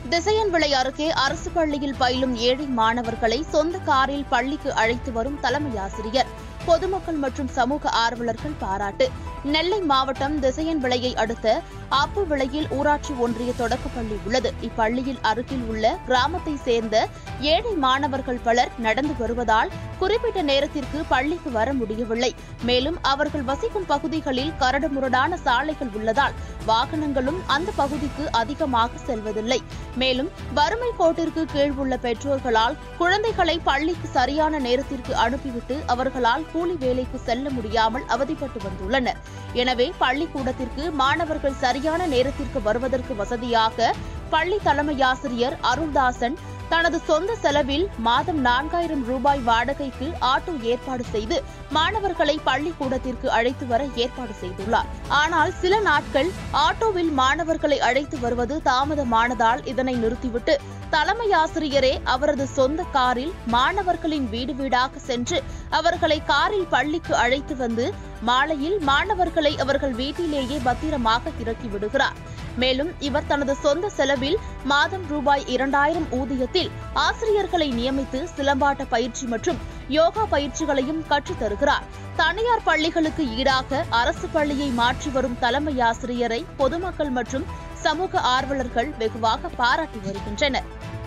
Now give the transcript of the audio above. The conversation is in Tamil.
திசையன்விளை அருகே அரசு பள்ளியில் பயிலும் ஏழை மாணவர்களை சொந்த காரில் பள்ளிக்கு அழைத்து வரும் தலைமை ஆசிரியர் பொதுமக்கள் மற்றும் சமூக ஆர்வலர்கள் பாராட்டு நெல்லை மாவட்டம் திசையன்விளையை அடுத்த ஆப்புவிளையில் ஊராட்சி ஒன்றிய தொடக்கப்பள்ளி உள்ளது இப்பள்ளியில் அருகில் உள்ள கிராமத்தை சேர்ந்த ஏழை மாணவர்கள் பலர் நடந்து வருவதால் குறிப்பிட்ட நேரத்திற்கு பள்ளிக்கு வர முடியவில்லை மேலும் அவர்கள் வசிக்கும் பகுதிகளில் கரடுமுரடான சாலைகள் உள்ளதால் வாகனங்களும் அந்த பகுதிக்கு அதிகமாக செல்வதில்லை மேலும் வறுமை கோட்டிற்கு கீழ் உள்ள பெற்றோர்களால் குழந்தைகளை பள்ளிக்கு சரியான நேரத்திற்கு அனுப்பிவிட்டு அவர்களால் கூலி வேலைக்கு செல்ல முடியாமல் அவதிப்பட்டு வந்துள்ளனர் எனவே பள்ளிக்கூடத்திற்கு மாணவர்கள் சரியான நேரத்திற்கு வருவதற்கு வசதியாக பள்ளி தலைமையாசிரியர் அருள்தாசன் தனது சொந்த செலவில் மாதம் நான்காயிரம் ரூபாய் வாடகைக்கு ஆட்டோ ஏற்பாடு செய்து மாணவர்களை பள்ளிக்கூடத்திற்கு அழைத்து வர ஏற்பாடு செய்துள்ளார் ஆனால் சில நாட்கள் ஆட்டோவில் மாணவர்களை அழைத்து வருவது தாமதமானதால் இதனை நிறுத்திவிட்டு தலைமை ஆசிரியரே அவரது சொந்த காரில் மாணவர்களின் வீடு வீடாக சென்று அவர்களை காரில் பள்ளிக்கு அழைத்து வந்து மாலையில் மாணவர்களை அவர்கள் வீட்டிலேயே பத்திரமாக இறக்கி விடுகிறார் மேலும் இவர் தனது சொந்த செலவில் மாதம் ரூபாய் இரண்டாயிரம் ஊதியத்தில் ஆசிரியர்களை நியமித்து சிலம்பாட்ட பயிற்சி மற்றும் யோகா பயிற்சிகளையும் கற்றுத் தருகிறார் தனியார் பள்ளிகளுக்கு ஈடாக அரசு பள்ளியை மாற்றி வரும் தலைமை ஆசிரியரை பொதுமக்கள் மற்றும் சமூக ஆர்வலர்கள் வெகுவாக பாராட்டி வருகின்றனர்